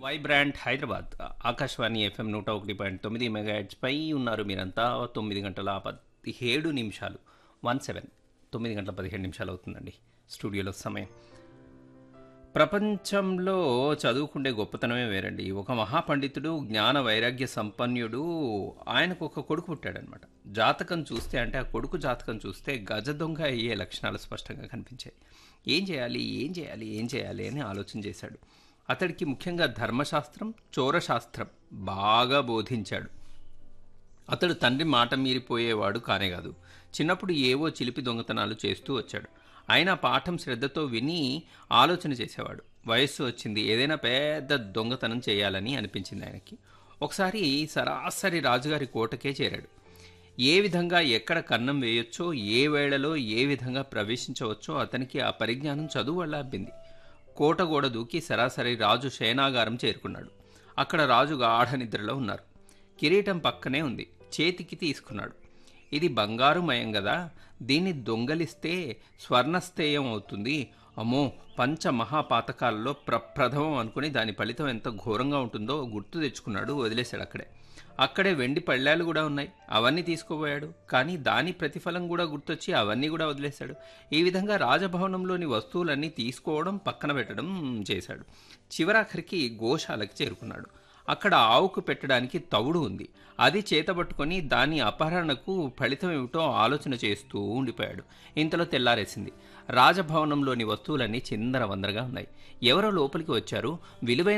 Vibrant Hyderabad Akashvani FM నూట ఒకటి point తొమ్మిది మెగాహెడ్స్ పై ఉన్నారు మీరంతా తొమ్మిది గంటల పదిహేడు నిమిషాలు వన్ సెవెన్ తొమ్మిది గంటల పదిహేడు నిమిషాలు అవుతుందండి స్టూడియోలో సమయం ప్రపంచంలో చదువుకుండే గొప్పతనమే వేరండి ఒక మహాపండితుడు జ్ఞాన వైరాగ్య సంపన్నుడు ఆయనకు ఒక కొడుకు పుట్టాడనమాట జాతకం చూస్తే అంటే ఆ కొడుకు జాతకం చూస్తే గజ దొంగ అయ్యే లక్షణాలు స్పష్టంగా కనిపించాయి ఏం చేయాలి ఏం చేయాలి ఏం చేయాలి అని ఆలోచన చేశాడు అతడికి ముఖ్యంగా ధర్మశాస్త్రం చోరశాస్త్రం బాగా బోధించాడు అతడు తండ్రి మాట మీరిపోయేవాడు కానే కాదు చిన్నప్పుడు ఏవో చిలిపి దొంగతనాలు చేస్తూ వచ్చాడు ఆయన పాఠం శ్రద్ధతో విని ఆలోచన చేసేవాడు వయస్సు వచ్చింది ఏదైనా పెద్ద దొంగతనం చేయాలని అనిపించింది ఆయనకి ఒకసారి సరాసరి రాజుగారి కోటకే చేరాడు ఏ విధంగా ఎక్కడ కన్నం వేయొచ్చో ఏ వేళలో ఏ విధంగా ప్రవేశించవచ్చో అతనికి ఆ పరిజ్ఞానం చదువు వల్ల అబ్బింది కోట గోడ దూకి సరాసరి రాజు శయనాగారం చేరుకున్నాడు అక్కడ రాజు గాఢ నిద్రలో ఉన్నారు కిరీటం పక్కనే ఉంది చేతికి తీసుకున్నాడు ఇది బంగారు మయం కదా దీన్ని దొంగలిస్తే స్వర్ణస్థేయం అవుతుంది అమ్మో పంచ మహాపాతకాలలో ప్రప్రథమం అనుకుని దాని ఫలితం ఎంత ఘోరంగా ఉంటుందో గుర్తు తెచ్చుకున్నాడు వదిలేశాడు అక్కడే అక్కడే వెండి పళ్ళాలు కూడా ఉన్నాయి అవన్నీ తీసుకుపోయాడు కానీ దాని ప్రతిఫలం కూడా గుర్తొచ్చి అవన్నీ కూడా వదిలేశాడు ఈ విధంగా రాజభవనంలోని వస్తువులన్నీ తీసుకోవడం పక్కన పెట్టడం చేశాడు చివరాఖరికి గోశాలకు చేరుకున్నాడు అక్కడ ఆవుకు పెట్టడానికి తవుడు ఉంది అది చేతబట్టుకొని దాని అపహరణకు ఫలితం ఏమిటో ఆలోచన చేస్తూ ఉండిపోయాడు ఇంతలో తెల్లారేసింది రాజభవనంలోని వస్తువులన్నీ చిందరవందరగా ఉన్నాయి ఎవరో లోపలికి వచ్చారు విలువైన